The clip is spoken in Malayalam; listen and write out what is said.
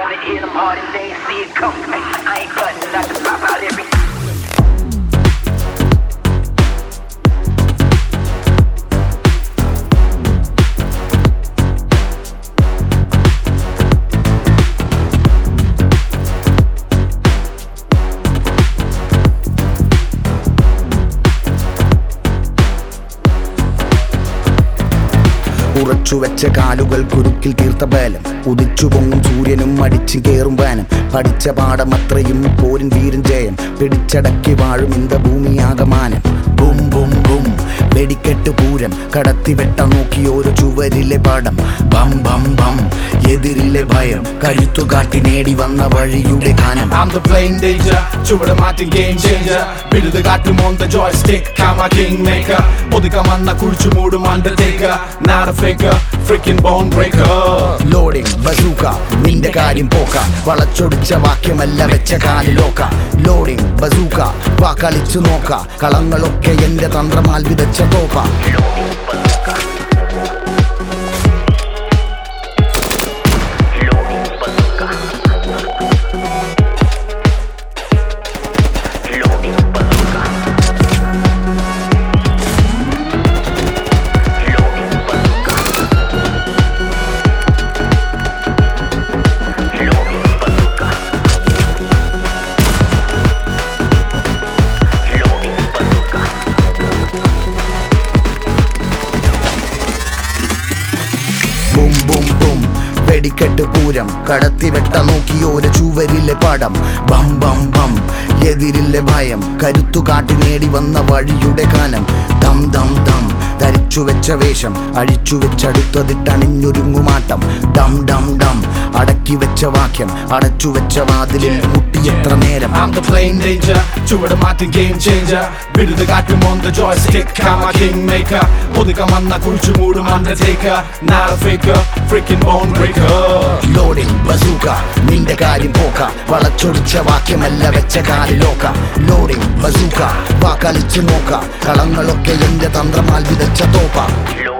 wanna hit them hard and they ain't see it coming. I ain't cutting, I can pop out every ഉറച്ചു വെച്ച കാലുകൾ കുരുക്കിൽ തീർത്ത ബലം ഉദിച്ചു പൊങ്ങും സൂര്യനും അടിച്ചു കേറും വാനം പഠിച്ച പാഠം അത്രയും പോരിൻ വീരൻ ജയം പിടിച്ചടക്കി വാഴും ഇന്ത ഭൂമിയാകമാനം ബും ബും ബും വെടിക്കെട്ട് പൂരം കടത്തി വെട്ട നോക്കി ഓരോ ചുവരിലെ പാടം ബം ബം ബം എതിരിലെ ഭയം കഴുത്തു കാട്ടി നേടി വന്ന വഴിയുടെ ഗാനം I'm the plain danger, ചുവട് മാറ്റി game changer ബിരുദ കാറ്റും on the joystick, Cama king maker ഒതുക്കം വന്ന കുഴിച്ചു മൂടും undertaker not a faker, freaking bone breaker loading bazooka നിന്റെ കാര്യം പോക്ക വളച്ചൊടിച്ച വാക്യമല്ല വെച്ച കാലിലോക്ക ലോഡിംഗ് ബസൂക്ക വാ കളിച്ചു നോക്ക കളങ്ങളൊക്കെ എന്റെ തന്ത്രമാൽ വിതച്ച തോക്ക ബും ബും ബും വെടിക്കെട്ട് പൂരം കടത്തി വെട്ട നോക്കി ഒരു ചുവരിലെ പടം ബം ബം ബം എതിരിലെ ഭയം കരുത്തു കാട്ടി നേടി വന്ന വഴിയുടെ കാലം ദം ദം ദം ധരിച്ചു വെച്ച വേഷം അഴിച്ചു വെച്ചടുത്തതിട്ടണിഞ്ഞൊരുങ്ങുമാട്ടം ഡം ഡം ഡം അടക്കി വെച്ച വാക്യം അടച്ചു വെച്ച വാതിലിൽ മുട്ടിയെത്ര നേരം I'm the plain danger, ചുവട് മാറ്റി game changer ബിരുദ കാറ്റും on the joystick, Cama king maker ഒതുക്കം വന്ന കുഴിച്ചു മൂടും undertaker not a faker, freaking bone breaker loading bazooka നിന്റെ കാര്യം പോക്ക വളച്ചൊടിച്ച വാക്യമല്ല വെച്ച കാലിലോക്ക ലോഡിംഗ് ബസൂക്ക വാ കളിച്ചു നോക്ക കളങ്ങളൊക്കെ എന്റെ തന്ത്രമാൽ വിതച്ച തോക്ക Low